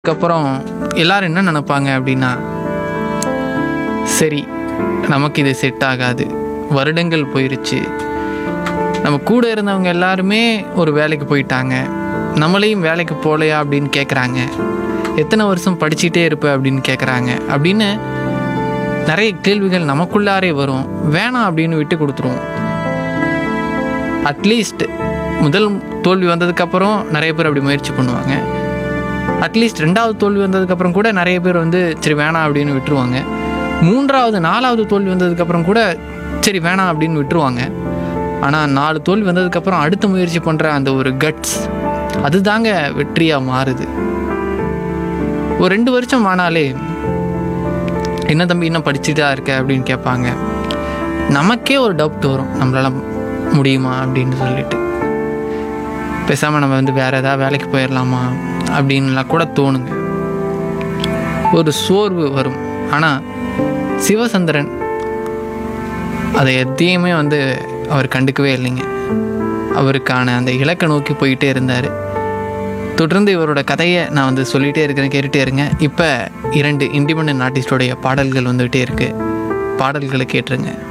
அதுக்கப்புறம் எல்லாரும் என்ன நினைப்பாங்க அப்படின்னா சரி நமக்கு இது செட் ஆகாது வருடங்கள் போயிருச்சு நம்ம கூட இருந்தவங்க எல்லாருமே ஒரு வேலைக்கு போயிட்டாங்க நம்மளையும் வேலைக்கு போகலையா அப்படின்னு கேட்குறாங்க எத்தனை வருஷம் படிச்சுட்டே இருப்ப அப்படின்னு கேட்குறாங்க அப்படின்னு நிறைய கேள்விகள் நமக்குள்ளாரே வரும் வேணாம் அப்படின்னு விட்டு கொடுத்துருவோம் அட்லீஸ்ட் முதல் தோல்வி வந்ததுக்கப்புறம் நிறைய பேர் அப்படி முயற்சி பண்ணுவாங்க அட்லீஸ்ட் ரெண்டாவது தோல்வி வந்ததுக்கப்புறம் கூட நிறைய பேர் வந்து சரி வேணாம் அப்படின்னு விட்டுருவாங்க மூன்றாவது நாலாவது தோல்வி வந்ததுக்கப்புறம் கூட சரி வேணாம் அப்படின்னு விட்டுருவாங்க ஆனால் நாலு தோல்வி வந்ததுக்கப்புறம் அடுத்த முயற்சி பண்ணுற அந்த ஒரு கட்ஸ் அதுதாங்க வெற்றியாக மாறுது ஒரு ரெண்டு வருஷம் ஆனாலே என்ன தம்பி இன்னும் படிச்சுட்டா இருக்க அப்படின்னு கேட்பாங்க நமக்கே ஒரு டவுட் வரும் நம்மளால முடியுமா அப்படின்னு சொல்லிட்டு பேசாமல் நம்ம வந்து வேறு ஏதாவது வேலைக்கு போயிடலாமா அப்படின்லாம் கூட தோணுங்க ஒரு சோர்வு வரும் ஆனால் சிவசந்திரன் அதை எதையுமே வந்து அவர் கண்டுக்கவே இல்லைங்க அவருக்கான அந்த இலக்கை நோக்கி போயிட்டே இருந்தார் தொடர்ந்து இவரோட கதையை நான் வந்து சொல்லிகிட்டே இருக்கிறேன் கேட்டுகிட்டே இருங்க இப்போ இரண்டு இண்டிபெண்ட் ஆர்டிஸ்டோடைய பாடல்கள் வந்துகிட்டே இருக்குது பாடல்களை கேட்டுருங்க